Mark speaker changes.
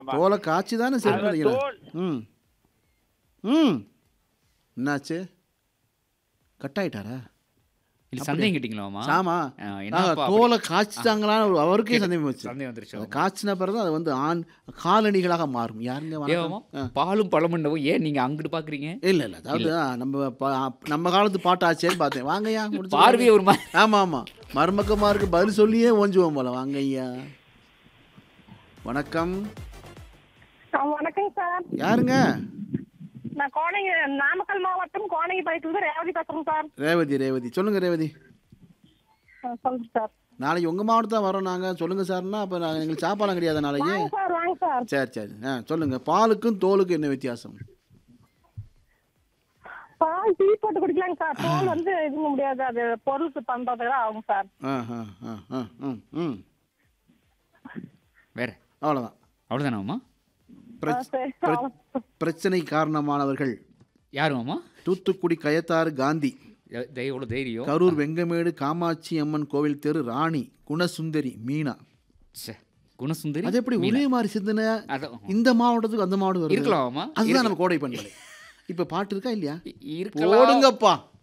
Speaker 1: ஆமா.
Speaker 2: தோலை காய்ச்சி தானே
Speaker 1: அதுல
Speaker 2: சேர்க்கிறீங்க
Speaker 1: தோல்
Speaker 2: ம் ம் என்னாச்சு கட் ஆயிட்டாரா
Speaker 3: இல்ல சந்தேகம் கேட்டீங்களாமா
Speaker 2: சாமா
Speaker 3: ஆ,
Speaker 2: நாங்க
Speaker 3: என்னப்பா
Speaker 2: தோலை காய்ச்சிட்டாங்களான்னு ஒரு- அவருக்கே சந்தேகம் வச்சு
Speaker 3: சந்தேகம் வந்துருச்சு
Speaker 2: அதை காய்ச்சின பிறகு அது வந்து ஆண் காலணிகளாக மாறும் யாருங்க
Speaker 3: ஏவாமா
Speaker 2: வணக்கம் ஆ.
Speaker 3: பாலும் பழமண்டவும் ஏன் நீங்க அங்கிட்டு பாக்குறீங்க
Speaker 2: இல்ல இல்ல அதாவது ஆ, நம்ம பா- நம்ம காலத்து பாட்டு ஆச்சேன்னு பார்த்தேன் வாங்கய்யா முடிச்சு
Speaker 3: பார்வையே ஒரு மாதிரி
Speaker 2: ஆமா ஆமா மருமக்கமாருக்கு பதில் சொல்லியே ஓஞ்சுவோம் போல வாங்க ஐயா வணக்கம்
Speaker 4: ஆ, வணக்கம் சார்
Speaker 2: யாருங்க
Speaker 4: நான் கோனகி நாமக்கல் மாவட்டம் கோனகி பாளையத்துல ரேவதி பேசுறேன் சார்
Speaker 2: ரேவதி ரேவதி சொல்லுங்க ரேவதி
Speaker 4: ஆ, சொல்லுங்க சார்
Speaker 2: நாளைக்கு உங்க மாவட்டம் தான் வரோம் நாங்க சொல்லுங்க சார்னா அப்ப நாங்க எங்களுக்கு சாப்பாடு கிடையாது நாளைக்கு
Speaker 4: வாங்க சார் வாங்க சார்
Speaker 2: சரி சரி ஆ சொல்லுங்க பாலுக்கும் தோலுக்கும் என்ன வித்தியாசம்
Speaker 4: பால் டீ போட்டு குடிக்கலாங்க சார் தோல் வந்து இதுங்க முடியாது அது பொருளுக்கு பண்றதுக்கு தான் ஆகும் சார்
Speaker 2: ஆ ஆ ஆ ஆ ம் ம்
Speaker 3: வேற
Speaker 2: அவ்வளோதான்
Speaker 3: அவ்வளவுதானாமா
Speaker 4: ஆ, சரி அவ்வளவு.
Speaker 2: பிரச்சனை காரணமானவர்கள்
Speaker 3: யாருமாமா
Speaker 2: தூத்துக்குடி கயத்தாறு காந்தி
Speaker 3: எவ்வளவு தைரியம்
Speaker 2: கரூர் வெங்கமேடு காமாட்சி அம்மன் கோவில் தெரு ராணி குணசுந்தரி மீனா
Speaker 3: ச்சே, குணசுந்தரி
Speaker 2: அது எப்படி ஒரே மாதிரி சிந்தனை
Speaker 3: அதான்
Speaker 2: இந்த மாவட்டத்துக்கு அந்த மாவட்டம் வருது
Speaker 3: இருக்கலாமா
Speaker 2: அதுதான் நம்ம கோடை பண்பலை இப்ப பாட்டு இருக்கா இல்லையா
Speaker 3: இருக்கலாம்
Speaker 2: போடுங்கப்பா